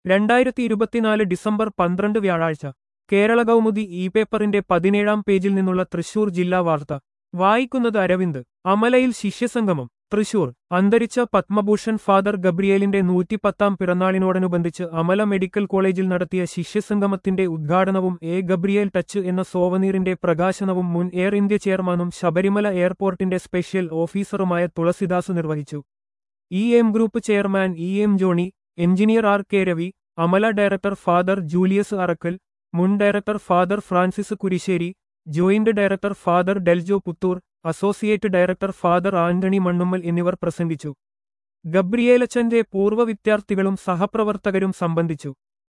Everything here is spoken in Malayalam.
രണ്ടായിരത്തി ഇരുപത്തിനാല് ഡിസംബർ പന്ത്രണ്ട് വ്യാഴാഴ്ച കേരള കൗമുദി ഇ പേപ്പറിന്റെ പതിനേഴാം പേജിൽ നിന്നുള്ള തൃശൂർ ജില്ലാ വാർത്ത വായിക്കുന്നത് അരവിന്ദ് അമലയിൽ ശിഷ്യസംഗമം തൃശൂർ അന്തരിച്ച പത്മഭൂഷൺ ഫാദർ ഗബ്രിയേലിന്റെ നൂറ്റിപ്പത്താം പിറന്നാളിനോടനുബന്ധിച്ച് അമല മെഡിക്കൽ കോളേജിൽ നടത്തിയ ശിഷ്യസംഗമത്തിന്റെ ഉദ്ഘാടനവും എ ഗബ്രിയേൽ ടച്ച് എന്ന സോവനീറിന്റെ പ്രകാശനവും മുൻ എയർ ഇന്ത്യ ചെയർമാനും ശബരിമല എയർപോർട്ടിന്റെ സ്പെഷ്യൽ ഓഫീസറുമായ തുളസിദാസ് നിർവഹിച്ചു E M group chairman E M Johnny engineer R K Ravi Amala director father Julius Arakkal മുൻ director father Francis Kurisseri joint director father Deljo Puthur associate director father Antony Mannummal എന്നിവർ പ്രസംഗിച്ചു ഗബ്രിയേലച്ചന്റെ പൂർവ്വ വിദ്യാർത്ഥികളും സഹപ്രവർത്തകരും സംബന്ധിച്ചു